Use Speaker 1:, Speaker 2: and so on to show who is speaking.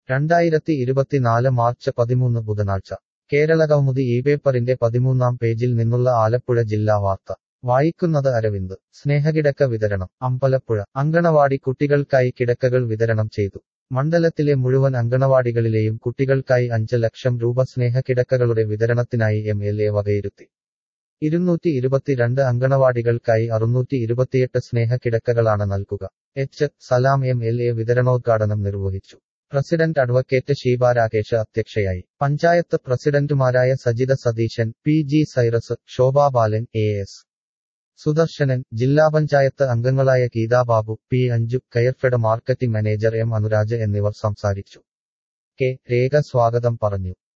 Speaker 1: രണ്ടായിരത്തി ഇരുപത്തിനാല് മാർച്ച് പതിമൂന്ന് ബുധനാഴ്ച കേരള കൗമുദി ഈ പേപ്പറിന്റെ പതിമൂന്നാം പേജിൽ നിന്നുള്ള ആലപ്പുഴ ജില്ലാ വാർത്ത വായിക്കുന്നത് അരവിന്ദ് സ്നേഹകിടക്ക വിതരണം അമ്പലപ്പുഴ അങ്കണവാടി കുട്ടികൾക്കായി കിടക്കകൾ വിതരണം ചെയ്തു മണ്ഡലത്തിലെ മുഴുവൻ അങ്കണവാടികളിലെയും കുട്ടികൾക്കായി അഞ്ച് ലക്ഷം രൂപ സ്നേഹകിടക്കകളുടെ വിതരണത്തിനായി എം എൽ എ വകയിരുത്തി ഇരുന്നൂറ്റി ഇരുപത്തിരണ്ട് അങ്കണവാടികൾക്കായി അറുന്നൂറ്റി ഇരുപത്തിയെട്ട് സ്നേഹകിടക്കകളാണ് നൽകുക H Salam M L A വിതരണോദ്ഘാടനം നിർവഹിച്ചു പ്രസിഡന്റ് അഡ്വക്കേറ്റ് ഷീബ രാകേഷ് അധ്യക്ഷയായി പഞ്ചായത്ത് പ്രസിഡന്റുമാരായ Sajitha Satheesan P G Cyrus Shobha Balan A S Sudarshanan ജില്ലാ പഞ്ചായത്ത് അംഗങ്ങളായ Geetha Babu P Anju Coirfed marketing manager M Anuraj എന്നിവർ സംസാരിച്ചു കെ രേഖ സ്വാഗതം പറഞ്ഞു